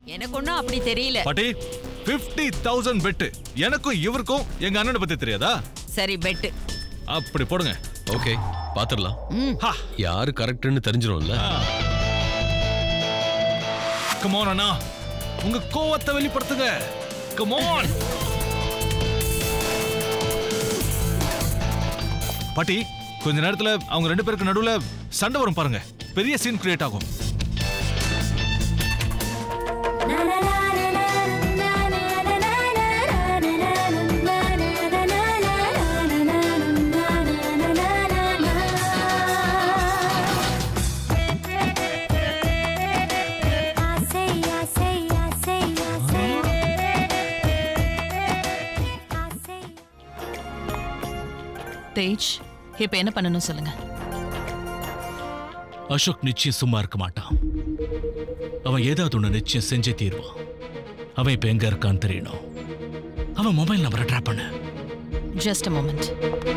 எனக்கு ஒன்றும் அப்படி தெரியல பாட்டி பிப்டி தௌசண்ட் பெட்டு எனக்கும் இவருக்கும் எங்க அண்ணனை பத்தி தெரியாதா சரி பெட்டு அப்படி போடுங்க ஓகே பாத்துடலாம் ம் ஹா யாரு கரெக்ட்னு தெரிஞ்சிரும்ல கமோன் அண்ணா உங்க கோவத்தை வெளிப்படுத்துங்க கமோன் பாட்டி கொஞ்ச நேரத்துல அவங்க ரெண்டு பேருக்கு நடுவுல சண்டை வரும் பாருங்க பெரிய சீன் கிரியேட் ஆகும் தேஜ் இப்ப என்ன பண்ணணும் சொல்லுங்க அசோக் நிச்சயம் சும்மா இருக்க மாட்டான் அவன் ஏதாவது ஒண்ணு நிச்சயம் செஞ்சே தீருவான் அவன் இப்ப எங்க இருக்கான்னு தெரியணும் அவன் மொபைல் நம்பரை ட்ராப் பண்ண ஜஸ்ட் அ மொமெண்ட்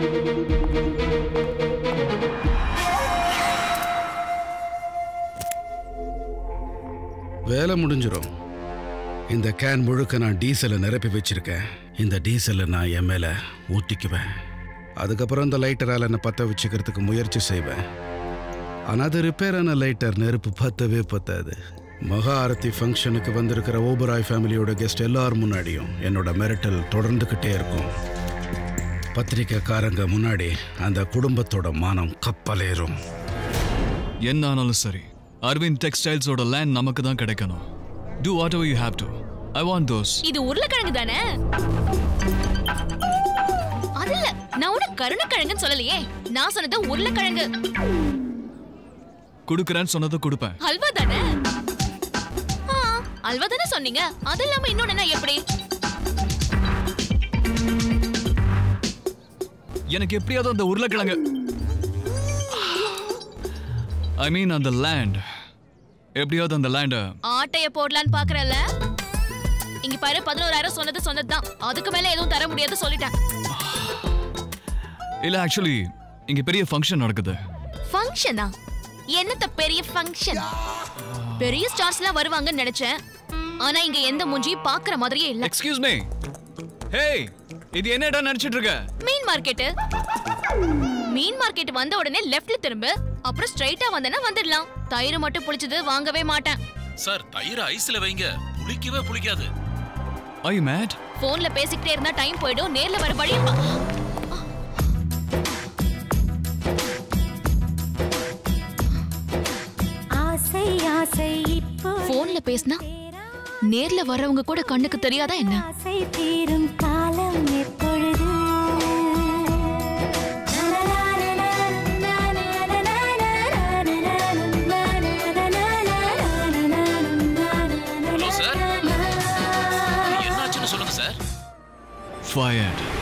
வேலை முடிஞ்சிரும் இந்த கேன் முழுக்க நான் டீசலை நிரப்பி வச்சிருக்கேன் இந்த டீசலை நான் என் மேல ஊத்திக்குவேன் அதுக்கப்புறம் இந்த லைட்டரால் என்னை பற்ற வச்சுக்கிறதுக்கு முயற்சி செய்வேன் ஆனால் அது ரிப்பேர் ஆன லைட்டர் நெருப்பு பத்தவே பத்தாது மகா ஆரத்தி ஃபங்க்ஷனுக்கு வந்திருக்கிற ஓபராய் ஃபேமிலியோட கெஸ்ட் எல்லார் முன்னாடியும் என்னோட மிரட்டல் தொடர்ந்துக்கிட்டே இருக்கும் பத்திரிக்கைக்காரங்க முன்னாடி அந்த குடும்பத்தோட மானம் கப்பலேறும் என்ன ஆனாலும் சரி அரவிந்த் டெக்ஸ்டைல்ஸோட லேண்ட் நமக்கு தான் கிடைக்கணும் do whatever you have to I want those இது உருளைக்கிழங்கு தானே அது இல்ல நான் உனக்கு கருணக்கிழங்குன்னு சொல்லலையே நான் சொன்னது உருளைக்கிழங்கு கொடுக்குறேன்னு சொன்னதை கொடுப்பேன் அல்வா தானே ஆ, அல்வா தானே சொன்னீங்க அது இல்லாம இன்னொன்னு என்ன எப்படி எனக்கு எப்படியாவது அந்த உருளைக்கிழங்கு ஐ மீன் அந்த லேண்ட் எப்படியாவது அந்த லேண்டை ஆட்டைய போடலான்னு பாக்குறல்ல இங்க பாரு பதினோராயிரம் சொன்னது சொன்னதுதான் அதுக்கு மேல எதுவும் தர முடியாது சொல்லிட்டேன் இல்ல ஆக்சுவலி இங்க பெரிய ஃபங்க்ஷன் நடக்குது ஃபங்க்ஷனா என்னத்த பெரிய ஃபங்க்ஷன் பெரிய ஸ்டார்ஸ் எல்லாம் வருவாங்கன்னு நினைச்சேன் ஆனா இங்க எந்த மூஞ்சியும் பாக்குற மாதிரியே இல்ல எக்ஸ்கியூஸ் மீ ஹேய் இது என்னடா நினைச்சிட்டு இருக்க மீன் மார்க்கெட் மீன் மார்க்கெட் வந்த உடனே லெஃப்ட்ல திரும்ப அப்புறம் ஸ்ட்ரைட்டா வந்தனா வந்துடலாம் தயிர் மட்டும் புளிச்சது வாங்கவே மாட்டேன் சார் தயிர் ஐஸ்ல வைங்க புளிக்கவே புளிக்காது ஐ மேட் போன்ல பேசிக்கிட்டே இருந்தா டைம் போயிடும் நேர்ல வர வழி பா- ஆசை ஆசை இப்போ போன்ல பேசினா நேர்ல வரவங்க கூட கண்ணுக்கு தெரியாதா என்ன ஆசை தீரும் காலம் எப்பொழுது ஹலோ சார் என்னாச்சுன்னு சொல்லுங்க சார் ஃபயர்ட்